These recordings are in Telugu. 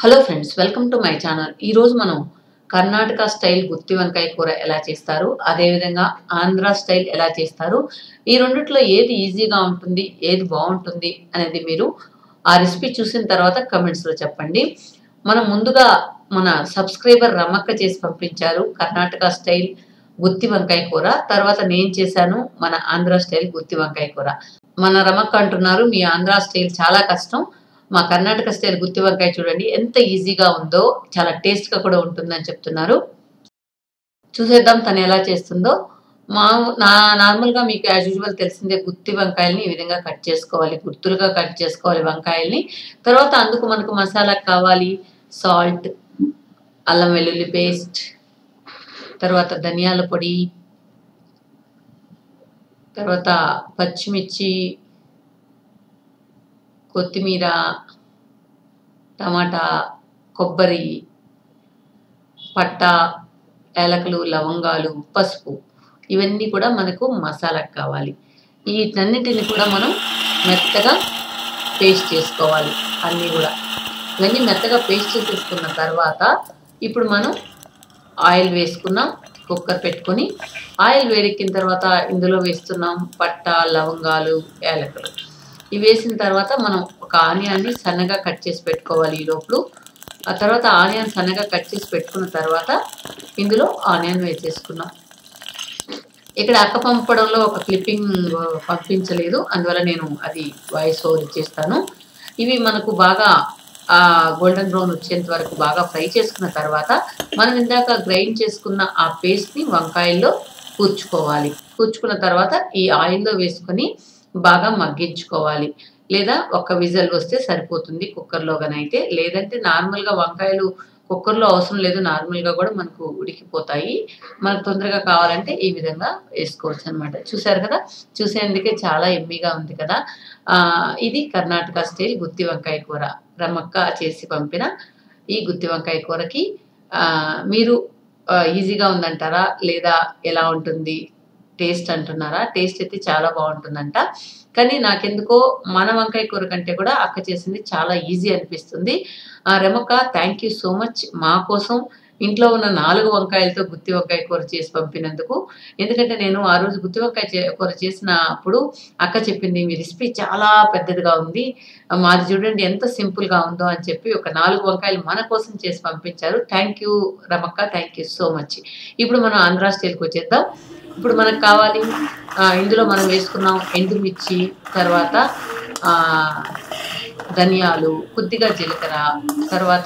hello friends welcome to my channel ఈరోజు మనం కర్ణాటక స్టైల్ గుత్తి వంకాయ కూర ఎలా చేస్తారు అదేవిధంగా ఆంధ్ర స్టైల్ ఎలా చేస్తారు ఈ రెండిట్లో ఏది ఈజీగా ఉంటుంది ఏది బాగుంటుంది అనేది మీరు ఆ రెసిపీ చూసిన తర్వాత కమెంట్స్లో చెప్పండి మనం ముందుగా మన సబ్స్క్రైబర్ రమక్క చేసి పంపించారు కర్ణాటక స్టైల్ గుత్తి వంకాయ కూర తర్వాత నేను చేశాను మన ఆంధ్ర స్టైల్ గుత్తి వంకాయ కూర మన రమక్క అంటున్నారు మీ ఆంధ్ర స్టైల్ చాలా కష్టం మా కర్ణాటక స్టైల్ గుత్తి వంకాయ చూడండి ఎంత ఈజీగా ఉందో చాలా టేస్ట్గా కూడా ఉంటుందని చెప్తున్నారు చూసేద్దాం తను ఎలా చేస్తుందో మా నా నార్మల్గా మీకు యాజ్ యూజువల్ తెలిసిందే గుత్తి వంకాయల్ని ఈ విధంగా కట్ చేసుకోవాలి గుర్తులుగా కట్ చేసుకోవాలి వంకాయల్ని తర్వాత అందుకు మనకు మసాలా కావాలి సాల్ట్ అల్లం వెల్లుల్లి పేస్ట్ తర్వాత ధనియాల పొడి తర్వాత పచ్చిమిర్చి కొత్తిమీర టమాటా కొబ్బరి పట్ట ఏలకలు లవంగాలు పసుపు ఇవన్నీ కూడా మనకు మసాలాకు కావాలి వీటన్నిటిని కూడా మనం మెత్తగా పేస్ట్ చేసుకోవాలి అన్నీ కూడా ఇవన్నీ మెత్తగా పేస్ట్ చేసేసుకున్న తర్వాత ఇప్పుడు మనం ఆయిల్ వేసుకున్నాం కుక్కర్ పెట్టుకొని ఆయిల్ వేడెక్కిన తర్వాత ఇందులో వేస్తున్నాం పట్ట లవంగాలు ఏలకలు ఇవి వేసిన తర్వాత మనం ఒక ఆనియాన్ని సన్నగా కట్ చేసి పెట్టుకోవాలి ఈ లోపల ఆ తర్వాత ఆనియన్ సన్నగా కట్ చేసి పెట్టుకున్న తర్వాత ఇందులో ఆనియన్ వేసేసుకున్నాం ఇక్కడ అక్క పంపడంలో ఒక క్లిప్పింగ్ పంపించలేదు అందువల్ల నేను అది వాయిస్ ఓవర్ ఇచ్చేస్తాను ఇవి మనకు బాగా ఆ గోల్డెన్ బ్రౌన్ వచ్చేంత వరకు బాగా ఫ్రై చేసుకున్న తర్వాత మనం ఇందాక గ్రైండ్ చేసుకున్న ఆ పేస్ట్ని వంకాయల్లో కూర్చుకోవాలి కూర్చుకున్న తర్వాత ఈ ఆయిల్లో వేసుకొని బాగా మగ్గించుకోవాలి లేదా ఒక విజల్ వస్తే సరిపోతుంది కుక్కర్లో అయితే లేదంటే నార్మల్గా వంకాయలు కుక్కర్లో అవసరం లేదు నార్మల్గా కూడా మనకు ఉడికిపోతాయి మనకు తొందరగా కావాలంటే ఈ విధంగా వేసుకోవచ్చు అనమాట చూసారు కదా చూసేందుకే చాలా ఎమ్మిగా ఉంది కదా ఇది కర్ణాటక స్టైల్ గుత్తి వంకాయ కూర రమక్క చేసి పంపిన ఈ గుత్తి వంకాయ కూరకి మీరు ఈజీగా ఉందంటారా లేదా ఎలా ఉంటుంది టేస్ట్ అంటున్నారా టేస్ట్ అయితే చాలా బాగుంటుందంట కానీ నాకెందుకో మన వంకాయ కూర కంటే కూడా అక్క చేసింది చాలా ఈజీ అనిపిస్తుంది Ramakka thank you so much మా కోసం ఇంట్లో ఉన్న నాలుగు వంకాయలతో గుత్తి వంకాయ కూర చేసి పంపినందుకు ఎందుకంటే నేను ఆ రోజు గుత్తి వంకాయ కూర చేసినప్పుడు అక్క చెప్పింది మీ రెసిపీ చాలా పెద్దదిగా ఉంది మాది చూడండి ఎంత సింపుల్గా ఉందో అని చెప్పి ఒక నాలుగు వంకాయలు మన కోసం చేసి పంపించారు thank you Ramakka thank you so much ఇప్పుడు మనం ఆంధ్రా స్టైల్కి వచ్చేద్దాం ఇప్పుడు మనకు కావాలి ఇందులో మనం వేసుకున్నాం ఎండుమిర్చి తర్వాత ధనియాలు కొద్దిగా జీలకర్ర తర్వాత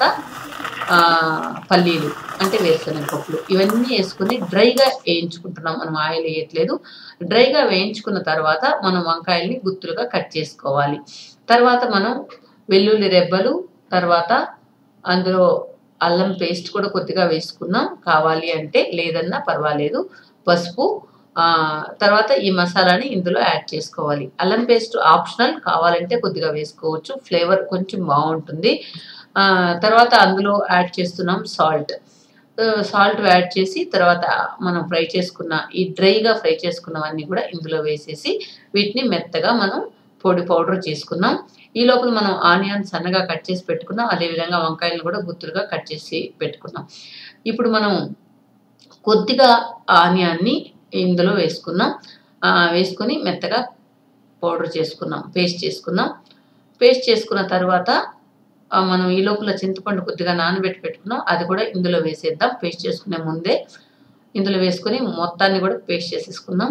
పల్లీలు అంటే వేరుశనగ పప్పులు ఇవన్నీ వేసుకుని డ్రైగా వేయించుకుంటున్నాం మనం ఆయిల్ వేయట్లేదు డ్రైగా వేయించుకున్న తర్వాత మనం వంకాయల్ని గుత్తులుగా కట్ చేసుకోవాలి తర్వాత మనం వెల్లుల్లి రెబ్బలు తర్వాత అందులో అల్లం పేస్ట్ కూడా కొద్దిగా వేసుకున్నాం కావాలి అంటే లేదన్నా పర్వాలేదు పసుపు తర్వాత ఈ మసాలాని ఇందులో యాడ్ చేసుకోవాలి అల్లం పేస్ట్ ఆప్షనల్ కావాలంటే కొద్దిగా వేసుకోవచ్చు ఫ్లేవర్ కొంచెం బాగుంటుంది తర్వాత అందులో యాడ్ చేస్తున్నాం సాల్ట్ సాల్ట్ యాడ్ చేసి తర్వాత మనం ఫ్రై చేసుకున్న ఈ డ్రైగా ఫ్రై చేసుకున్నవన్నీ కూడా ఇందులో వేసేసి వీటిని మెత్తగా మనం పొడి పౌడర్ చేసుకున్నాం ఈ లోపల మనం ఆనియన్ సన్నగా కట్ చేసి పెట్టుకున్నాం అదేవిధంగా వంకాయలను కూడా గుత్తులుగా కట్ చేసి పెట్టుకున్నాం ఇప్పుడు మనం కొద్దిగా ఆనియాన్ని ఇందులో వేసుకున్నాం వేసుకొని మెత్తగా పౌడర్ చేసుకున్నాం పేస్ట్ చేసుకున్నాం పేస్ట్ చేసుకున్న తర్వాత మనం ఈ లోపల చింతపండు కొద్దిగా నానబెట్టి పెట్టుకున్నాం అది కూడా ఇందులో వేసేద్దాం పేస్ట్ చేసుకునే ముందే ఇందులో వేసుకొని మొత్తాన్ని కూడా పేస్ట్ చేసేసుకుందాం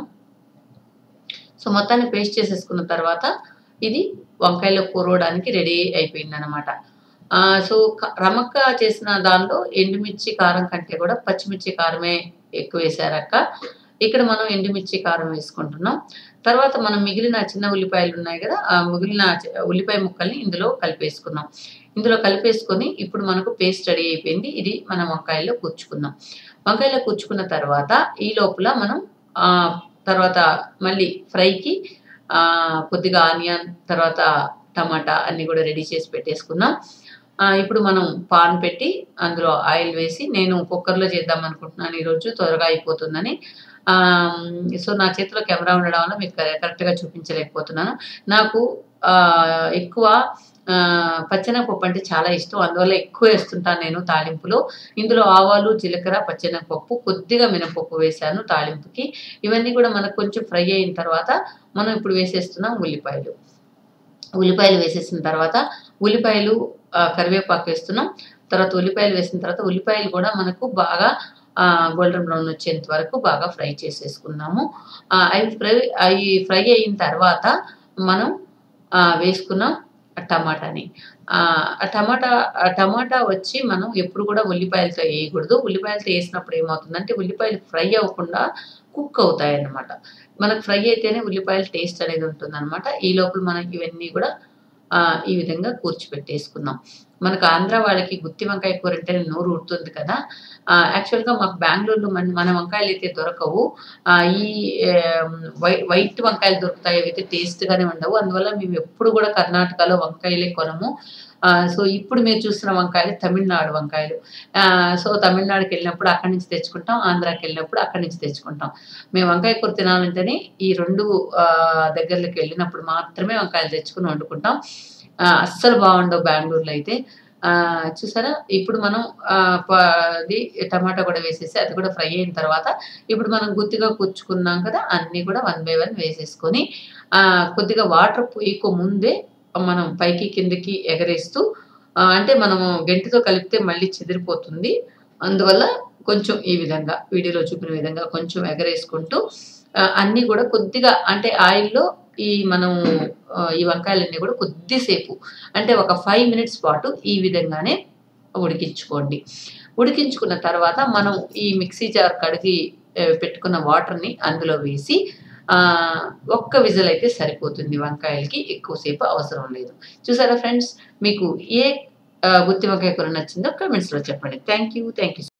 సో మొత్తాన్ని పేస్ట్ చేసేసుకున్న తర్వాత ఇది వంకాయలో కూరవడానికి రెడీ అయిపోయింది అనమాట సో రమక్క చేసిన దాంట్లో ఎండుమిర్చి కారం కంటే కూడా పచ్చిమిర్చి కారమే ఎక్కువ వేసారక్క ఇక్కడ మనం ఎండుమిర్చి కారం వేసుకుంటున్నాం తర్వాత మనం మిగిలిన చిన్న ఉల్లిపాయలు ఉన్నాయి కదా ఆ మిగిలిన ఉల్లిపాయ ముక్కల్ని ఇందులో కలిపేసుకున్నాం ఇందులో కలిపేసుకొని ఇప్పుడు మనకు పేస్ట్ రెడీ అయిపోయింది ఇది మనం వంకాయల్లో కూర్చుకుందాం వంకాయలో కూర్చుకున్న తర్వాత ఈ లోపల మనం తర్వాత మళ్ళీ ఫ్రైకి కొద్దిగా ఆనియన్ తర్వాత టమాటా అన్ని కూడా రెడీ చేసి పెట్టేసుకున్నాం ఇప్పుడు మనం పాన్ పెట్టి అందులో ఆయిల్ వేసి నేను కుక్కర్లో చేద్దాం అనుకుంటున్నాను ఈరోజు త్వరగా అయిపోతుందని సో నా చేతిలో కెమెరా ఉండడం వల్ల మీకు కరెక్ట్గా చూపించలేకపోతున్నాను నాకు ఎక్కువ పచ్చెనగపప్పు అంటే చాలా ఇష్టం అందువల్ల ఎక్కువ వేస్తుంటాను నేను తాలింపులో ఇందులో ఆవాలు జీలకర్ర పచ్చెనగపప్పు కొద్దిగా మినపప్పు వేశాను తాలింపుకి ఇవన్నీ కూడా మనకు కొంచెం ఫ్రై అయిన తర్వాత మనం ఇప్పుడు వేసేస్తున్నాం ఉల్లిపాయలు ఉల్లిపాయలు వేసేసిన తర్వాత ఉల్లిపాయలు ఆ, కరివేపాకు వేస్తున్నాం తర్వాత ఉల్లిపాయలు వేసిన తర్వాత ఉల్లిపాయలు కూడా మనకు బాగా గోల్డెన్ బ్రౌన్ వచ్చేంత వరకు బాగా ఫ్రై చేసేసుకున్నాము ఆ, అవి ఫ్రై అవి ఫ్రై అయిన తర్వాత మనం ఆ, వేసుకున్నాం టమాటాని ఆ ఆ టమాటా ఆ టమాటా వచ్చి మనం ఎప్పుడు కూడా ఉల్లిపాయలతో వేయకూడదు ఉల్లిపాయలతో వేసినప్పుడు ఏమవుతుందంటే ఉల్లిపాయలు ఫ్రై అవ్వకుండా కుక్ అవుతాయి అన్నమాట మనకు ఫ్రై అయితేనే ఉల్లిపాయల టేస్ట్ అనేది ఉంటుందన్నమాట ఈ లోపల మనం ఇవన్నీ కూడా ఆ, ఈ విధంగా కూర్చిపెట్టేసుకుందాం మనకు ఆంధ్ర వాళ్ళకి గుత్తి వంకాయ కూర అంటే నోరు ఊరుతుంది కదా ఆ, యాక్చువల్గా మాకు బెంగళూరులో మన మన వంకాయలు అయితే దొరకవు ఆ, ఈ ఏం, వై- వైట్ వంకాయలు దొరుకుతాయి అవి అయితే టేస్ట్గానే ఉండవు అందువల్ల మేము ఎప్పుడు కూడా కర్ణాటకలో వంకాయలే కొనము ఆ, సో ఇప్పుడు మీరు చూస్తున్న వంకాయలు తమిళనాడు వంకాయలు ఆ, సో తమిళనాడుకి వెళ్ళినప్పుడు అక్కడి నుంచి తెచ్చుకుంటాం ఆంధ్రాకి వెళ్ళినప్పుడు అక్కడి నుంచి తెచ్చుకుంటాం మేము వంకాయ కూర తినాలంటేనే ఈ రెండు ఆ, దగ్గరలోకి వెళ్ళినప్పుడు మాత్రమే వంకాయలు తెచ్చుకుని వండుకుంటాం ఆ, అస్సలు బాగుండవు బెంగళూరులో అయితే ఆ, చూసారా ఇప్పుడు మనం ఆ, ప- అది టమాటా కూడా వేసేసి అది కూడా ఫ్రై అయిన తర్వాత ఇప్పుడు మనం గుత్తిగా కూర్చుకున్నాం కదా అన్నీ కూడా వన్ బై వన్ వేసేసుకొని ఆ, కొద్దిగా వాటర్ పోయక ముందే మనం పైకి కిందకి ఎగరేస్తూ ఆ, అంటే మనము గంటితో కలిపితే మళ్ళీ చెదిరిపోతుంది అందువల్ల కొంచెం ఈ విధంగా వీడియోలో చూపిన విధంగా కొంచెం ఎగరేసుకుంటూ ఆ, అన్నీ కూడా కొద్దిగా అంటే ఆయిల్లో ఈ మనం ఆ, ఈ వంకాయలన్నీ కూడా కొద్దిసేపు అంటే ఒక ఫైవ్ మినిట్స్ పాటు ఈ విధంగానే ఉడికించుకోండి ఉడికించుకున్న తర్వాత మనం ఈ మిక్సీ జార్ కడిగి ఆ, పెట్టుకున్న వాటర్ని అందులో వేసి ఆ, ఒక్క విజిల్ అయితే సరిపోతుంది వంకాయలకి ఎక్కువసేపు అవసరం లేదు చూసారా ఫ్రెండ్స్ మీకు ఏ ఆ, గుత్తి వంకాయ కూర నచ్చిందో కమెంట్స్లో చెప్పండి థ్యాంక్ యూ థ్యాంక్ యూ